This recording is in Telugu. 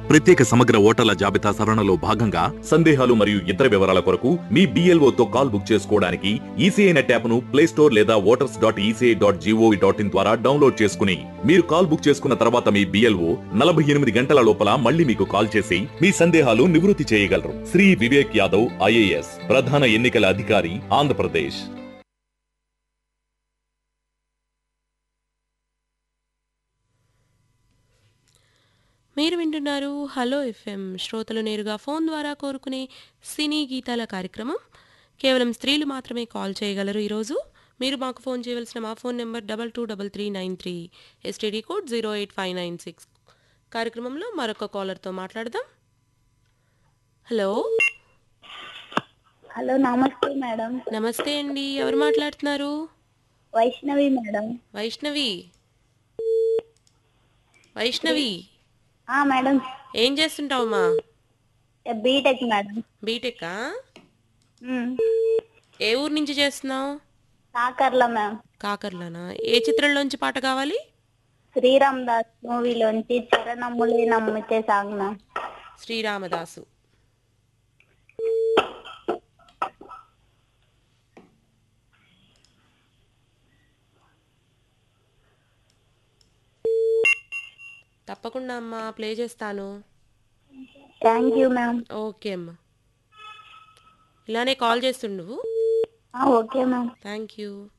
ప్రత్యేక సమగ్ర ఓటర్ల జాబితా సవరణలో భాగంగా సందేహాలు మరియు ఇతర వివరాల కొరకు మీ BLO తో కాల్ బుక్ చేసుకోవడానికి ఈసీఐ నెట్ యాప్ ను ప్లే స్టోర్ లేదా voters dot ECI dot gov dot in ద్వారా డౌన్లోడ్ చేసుకుని మీరు కాల్ బుక్ చేసుకున్న తర్వాత మీ బిఎల్ఓ నలభై ఎనిమిది గంటల లోపల మళ్ళీ మీకు కాల్ చేసి మీ సందేహాలు నివృత్తి చేయగలరు శ్రీ వివేక్ యాదవ్ ఐఏఎస్ ప్రధాన ఎన్నికల అధికారి ఆంధ్రప్రదేశ్ మీరు వింటున్నారు హలో ఎఫ్ఎం శ్రోతలు నేరుగా ఫోన్ ద్వారా కోరుకునే సినీ గీతాల కార్యక్రమం కేవలం స్త్రీలు మాత్రమే కాల్ చేయగలరు ఈరోజు మీరు మాకు ఫోన్ చేయవలసిన మా phone number double two double three nine three STD code zero eight five nine six కార్యక్రమంలో మరొక కాలర్తో మాట్లాడదాం హలో హలో నమస్తే మేడం నమస్తే అండి ఎవరు మాట్లాడుతున్నారు వైష్ణవి మేడం వైష్ణవి వైష్ణవి ఆ మేడం ఏం చేస్తుంటావమ్మా బీటెక్ మేడం బీటెక్కా మ్, ఏ ఊరు నుంచి చేస్తున్నావు కాకర్ల మ్యామ్ కాకర్లోనా ఏ చిత్రంలోంచి పాట కావాలి శ్రీరామ్ దాస్ మూవీలోంచి చరణములే నమ్మితే సాంగ్ మ్యామ్ శ్రీరామదాసు తప్పకుండా అమ్మా ప్లే చేస్తాను థ్యాంక్ యూ మ్యామ్ ఓకే అమ్మా ఇలానే కాల్ చేస్తుండు ఓకే మ్యామ్ థ్యాంక్ యూ